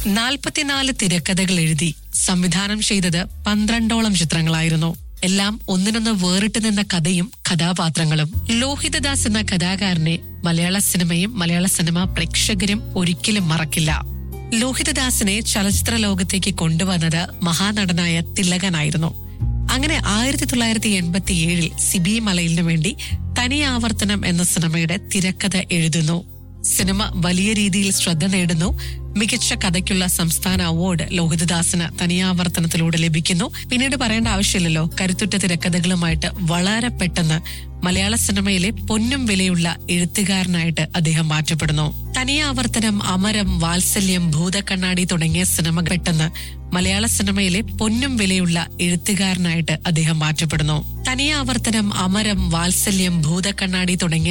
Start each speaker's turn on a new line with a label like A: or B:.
A: നാൽപ്പത്തിനാല് തിരക്കഥകൾ എഴുതി സംവിധാനം ചെയ്തത് പന്ത്രണ്ടോളം ചിത്രങ്ങളായിരുന്നു എല്ലാം ഒന്നിനൊന്ന് വേറിട്ട് നിന്ന കഥയും കഥാപാത്രങ്ങളും ലോഹിതദാസ് എന്ന കഥാകാരനെ മലയാള സിനിമയും മലയാള സിനിമ പ്രേക്ഷകരും ഒരിക്കലും മറക്കില്ല ലോഹിതദാസിനെ ചലച്ചിത്ര ലോകത്തേക്ക് കൊണ്ടുവന്നത് മഹാനടനായ തിലകനായിരുന്നു അങ്ങനെ ആയിരത്തി തൊള്ളായിരത്തി എൺപത്തി ഏഴിൽ സിബി മലയിലിനു വേണ്ടി തനിയാവർത്തനം എന്ന സിനിമയുടെ തിരക്കഥ എഴുതുന്നു സിനിമ വലിയ രീതിയിൽ ശ്രദ്ധ നേടുന്നു മികച്ച കഥയ്ക്കുള്ള സംസ്ഥാന അവാർഡ് ലോഹിതദാസിന് തനിയാവർത്തനത്തിലൂടെ ലഭിക്കുന്നു പിന്നീട് പറയേണ്ട ആവശ്യമില്ലല്ലോ കരുത്തുറ്റ തിരക്കഥകളുമായിട്ട് വളരെ പെട്ടെന്ന് മലയാള സിനിമയിലെ പൊന്നും വിലയുള്ള എഴുത്തുകാരനായിട്ട് അദ്ദേഹം മാറ്റപ്പെടുന്നു തനിയാവർത്തനം അമരം വാത്സല്യം ഭൂതക്കണ്ണാടി തുടങ്ങിയ സിനിമ പെട്ടെന്ന് മലയാള സിനിമയിലെ പൊന്നും വിലയുള്ള എഴുത്തുകാരനായിട്ട് അദ്ദേഹം മാറ്റപ്പെടുന്നു തനിയാവർത്തനം അമരം വാത്സല്യം ഭൂതക്കണ്ണാടി തുടങ്ങിയ